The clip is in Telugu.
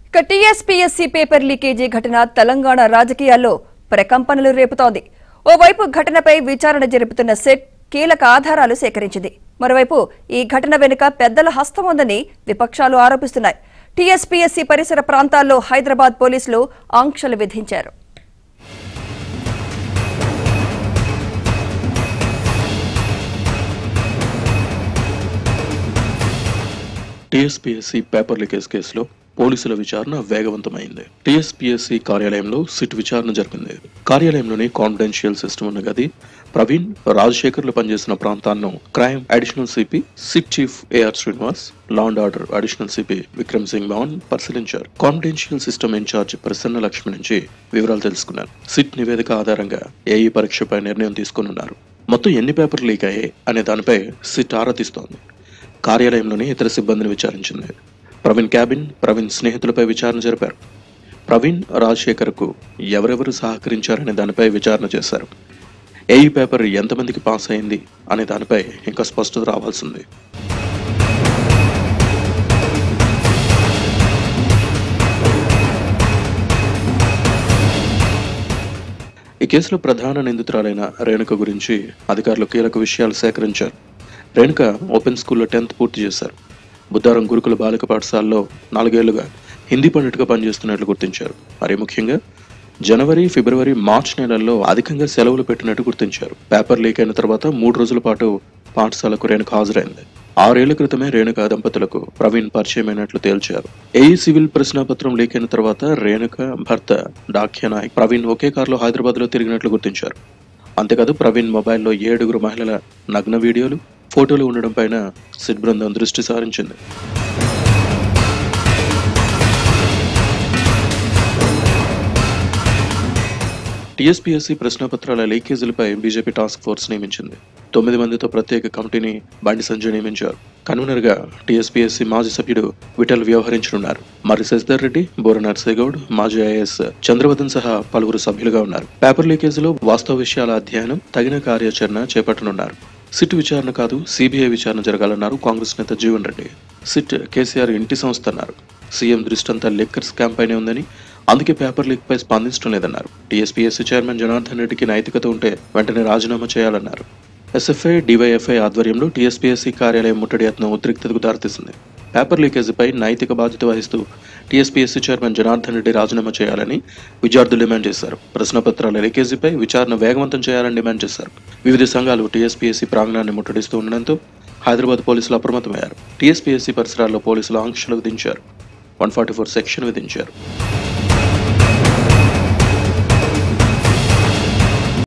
ఇక టీఎస్పీఎస్సీ పేపర్ లీకేజీ ఘటన తెలంగాణ రాజకీయాల్లో ప్రకంపనలు రేపుతోంది ఓవైపు ఘటనపై విచారణ జరుపుతున్న సెట్ కీలక ఆధారాలు సేకరించింది మరోవైపు ఈ ఘటన వెనుక పెద్దల హస్తం ఉందని విపక్షాలు ఆరోపిస్తున్నాయి టీఎస్పీఎస్సీ పరిసర ప్రాంతాల్లో హైదరాబాద్ పోలీసులు ఆంక్షలు విధించారు టీఎస్పీఎస్సీ పేపర్ లీకేజ్ కేసులో పోలీసుల విచారణ వేగవంతమైంది టీఎస్పీఎస్సీ కార్యాలయంలో సిట్ విచారణ జరిపింది కార్యాలయంలోని కాన్ఫిడెన్షియల్ సిస్టమ్ ఉన్న గది ప్రవీణ్ రాజశేఖర్లు పనిచేసిన ప్రాంతాలను crime additional CP SIT chief A R Srinivas law and order additional CP Vikram Singh భవన్ పరిశీలించారు confidential system incharge Prasanna Lakshmi నుంచి వివరాలు తెలుసుకున్నారు సిట్ నివేదిక ఆధారంగా ఏఈ పరీక్షపై నిర్ణయం తీసుకున్నారు మొత్తం ఎన్ని పేపర్లు లీక్ అయ్యాయి అనే దానిపై సిట్ ఆరా తీస్తోంది కార్యాలయంలోని ఇతర సిబ్బందిని విచారించింది ప్రవీణ్ క్యాబిన్ ప్రవీణ్ స్నేహితులపై విచారణ జరిపారు ప్రవీణ్ రాజశేఖర్కు ఎవరెవరు సహకరించారనే దానిపై విచారణ చేశారు ఏఈ పేపర్ ఎంతమందికి పాస్ అయింది అనే దానిపై ఇంకా స్పష్టత రావాల్సింది ఈ కేసులో ప్రధాన నిందితురాలైన రేణుక గురించి అధికారులు కీలక విషయాలు సేకరించారు రేణుక ఓపెన్ స్కూల్లో టెన్త్ పూర్తి చేశారు బుద్ధారం గురుకుల బాలిక పాఠశాలలో నాలుగేళ్లుగా హిందీ పండిట్గా పనిచేస్తున్నట్లు గుర్తించారు మరీ ముఖ్యంగా జనవరి ఫిబ్రవరి మార్చ్ నెలల్లో అధికంగా సెలవులు పెట్టినట్టు గుర్తించారు పేపర్ లీక్ అయిన తర్వాత మూడు రోజుల పాటు పాఠశాలకు రేణుక హాజరైంది ఆరేళ్ల క్రితమే రేణుక దంపతులకు ప్రవీణ్ పరిచయమైనట్లు తేల్చారు ఏఈ సివిల్ ప్రశ్నాపత్రం లీక్ అయిన తర్వాత రేణుక భర్త డాక్య నాయక్ ప్రవీణ్ ఒకే కారులో హైదరాబాద్ లో తిరిగినట్లు గుర్తించారు అంతేకాదు ప్రవీణ్ మొబైల్లో ఏడుగురు మహిళల నగ్న వీడియోలు ఫోటోలు ఉండడం పైన సిట్ బృందం దృష్టి సారించింది టీఎస్పీఎస్సీ ప్రశ్నపత్రాల లీకేజీలపై బీజేపీ టాస్క్ ఫోర్స్ నియమించింది తొమ్మిది మందితో ప్రత్యేక కమిటీని బండి సంజయ్ నియమించారు కన్వీనర్ గా టీఎస్పీఎస్సీ మాజీ సభ్యుడు విఠల్ వ్యవహరించనున్నారు మరి శశిధర్ రెడ్డి బోర నర్సేగౌడ్ మాజీ ఐఏఎస్ చంద్రవదన్ సహా పలువురు సభ్యులుగా ఉన్నారు పేపర్ లీకేజీలో వాస్తవ విషయాల అధ్యయనం తగిన కార్యాచరణ చేపట్టనున్నారు సిట్ విచారణ కాదు సిబిఐ విచారణ జరగాలన్నారు కాంగ్రెస్ నేత జీవన్ రెడ్డి సిట్ కేసీఆర్ ఇంటి సంస్థ అన్నారు సీఎం దృష్టంతా లిక్కర్ స్కామ్ పైనే ఉందని అందుకే పేపర్ లీక్ పై స్పందించడం లేదన్నారు టీఎస్పీఎస్సీ చైర్మన్ జనార్దన్ రెడ్డికి నైతికత ఉంటే వెంటనే రాజీనామా చేయాలన్నారు ఎస్ఎఫ్ఐ డివైఎఫ్ఐ ఆధ్వర్యంలో టీఎస్పీఎస్సీ కార్యాలయం ముట్టడి యత్నం ఉద్రిక్తతకు దారితీసింది పేపర్ లీకేజీపై నైతిక బాధ్యత వహిస్తూ టీఎస్పీఎస్సీ చైర్మన్ జనార్దన్ రెడ్డి రాజీనామా చేయాలని విద్యార్థులు డిమాండ్ చేశారు ప్రశ్నపత్రాల లీకేజీపై విచారణ వేగవంతం చేయాలని డిమాండ్ చేశారు వివిధ సంఘాలు టీఎస్పీఎస్సీ ప్రాంగణాన్ని ముట్టడిస్తూ ఉండడంతో హైదరాబాద్ పోలీసులు అప్రమత్తమయ్యారు టీఎస్పీఎస్సీ పరిసరాల్లో పోలీసులు ఆంక్షలు విధించారు వన్ ఫార్టీ ఫోర్ సెక్షన్ విధించారు